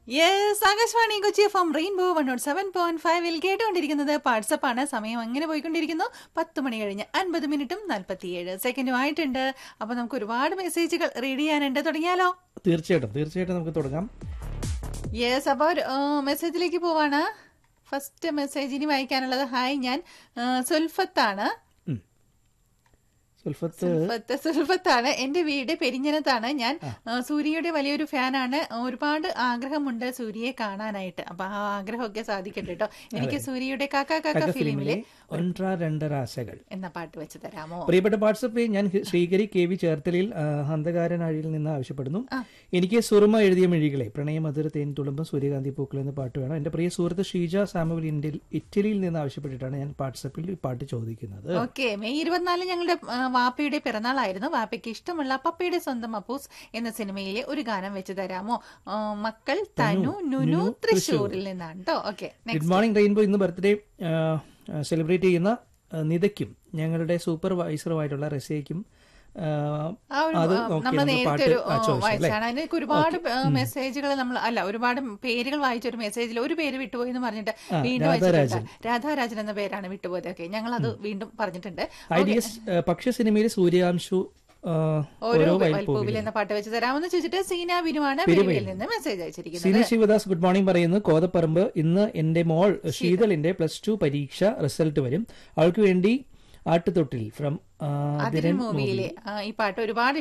Yes Akashvani Kochi F M rainbow one naught seven point ഫൈവിൽ കേട്ടുകൊണ്ടിരിക്കുന്നത് WhatsApp ആണ് സമയം അങ്ങനെ പോയിക്കൊണ്ടിരിക്കുന്നു പത്ത് മണി കഴിഞ്ഞ് അൻപത് മിനിറ്റും നാൽപ്പത്തിയേഴ് സെക്കൻഡും ആയിട്ടുണ്ട് അപ്പൊ നമുക്ക് ഒരുപാട് മെസ്സേജുകൾ റീഡ് ചെയ്യാനുണ്ട് തുടങ്ങിയാലോ തീർച്ചയായിട്ടും തീർച്ചയായിട്ടും നമുക്ക് തുടങ്ങാം യെസ് അപ്പോൾ മെസ്സേജിലേക്ക് പോവാണ് ഫസ്റ്റ് മെസ്സേജ് ഇനി വായിക്കാനുള്ളത് ഹായ് ഞാൻ ആ, സുൽഫത്താണ് ഉം. സുൽഫത്ത് സുൽഫത്ത് സുൽഫത്താണ് എന്റെ വീട് പെരിഞ്ഞനത്താണ് ഞാൻ ആ, സൂര്യയുടെ വലിയൊരു ഫാനാണ് ഒരുപാട് ആഗ്രഹമുണ്ട് സൂര്യയെ കാണാനായിട്ട് അപ്പൊ ആ ആഗ്രഹമൊക്കെ സാധിക്കട്ടെ കേട്ടോ എനിക്ക് സൂര്യയുടെ കാക്ക കാക്ക ഫിലിമിലെ ഒൻട്ര രണ്ടര ആശകൾ എന്ന പാട്ട് വെച്ച് തരാമോ പ്രിയപ്പെട്ട വാട്സപ്പിൽ ഞാൻ ഹി- ശ്രീകരി കെ വി ചേർത്തലയിൽ ആ, ഹന്തകാരനാഴിയിൽ നിന്ന് ആവശ്യപ്പെടുന്നു എനിക്ക് സുറുമ എഴുതിയ മിഴികളെ പ്രണയമധുര തേൻ തുളുമ്പും സൂര്യകാന്തി പൂക്കൾ എന്ന പാട്ട് വേണം എന്റെ പ്രിയ സുഹൃത്ത് ഷീജ സാമുവൽ ഇന്ത്യയിൽ ഇറ്റലിയിൽ നിന്ന് ആവശ്യപ്പെട്ടിട്ടാണ് ഞാൻ വാട്സപ്പിൽ ഈ പാട്ട് ചോദിക്കുന്നത് ഓക്കെ മെയ് ഇരുപത്തിനാല് ഞങ്ങളുടെ ആ, വാപ്പയുടെ പിറന്നാളായിരുന്നു വാപ്പയ്ക്ക് ഇഷ്ടമുള്ള പപ്പയുടെ സ്വന്തം അപ്പൂസ് എന്ന സിനിമയിലെ ഒരു ഗാനം വെച്ച് തരാമോ ആ, മക്കൾ തനു നുനു തൃശ്ശൂരിൽ നിന്നാണ് കേട്ടോ ഓക്കെ ഗുഡ് മോർണിംഗ് റെയിൻബോ ഇന്ന് ബർത്ത്ഡേ സെലിബ്രേറ്റ് ചെയ്യുന്ന ആ, നിതയ്ക്കും ഞങ്ങളുടെ സൂപ്പർവൈസറുമായിട്ടുള്ള റസിയയ്ക്കും ആ, ആ ഒരു അത് ആ, നോക്കി നമ്മൾ നമ്മൾ നേരത്തെ പാട്ട് ഒരു ആ, ചോദിച്ചു, അല്ലേ? വായിച്ചാണ് അതിനൊക്കെ ഒരുപാട് മെസ്സേജുകൾ നമ്മൾ അല്ല ഒരുപാട് പേരുകൾ വായിച്ച ഒരു മെസ്സേജിൽ ഒരു പേര് വിട്ടുപോയി എന്ന് പറഞ്ഞിട്ട് വീണ്ടും വായിച്ചിട്ടുണ്ട് രാധാരാജൻ എന്ന പേരാണ് വിട്ടുപോയത് ഓക്കെ ഞങ്ങൾ അത് വീണ്ടും പറഞ്ഞിട്ടുണ്ട് ഐ ഡി എസ് പക്ഷ സിനിമയിൽ സൂര്യാംശു ആ, ഓരോ ഓരോ വൽപ്പൂവിൽ വൈൽപ്പൂവിൽ എന്ന പാട്ട് വെച്ച് തരാമെന്ന് ചോദിച്ചിട്ട് സീന ബിനുവാണ് പെരുവയിൽ നിന്ന് മെസ്സേജ് അയച്ചിരിക്കുന്നത് സിനി ശിവദാസ് ഗുഡ് മോർണിംഗ് പറയുന്നു കോതപ്പറമ്പ് ഇന്ന് എന്റെ മോൾ ശീതളിന്റെ പ്ലസ് ടു പരീക്ഷ റിസൾട്ട് വരും അവൾക്ക് വേണ്ടി ആട്ടുതൊട്ടിൽ ഫ്രം അതിരൻ മൂവിയിലെ ആ, ഈ പാട്ട് ഒരുപാട്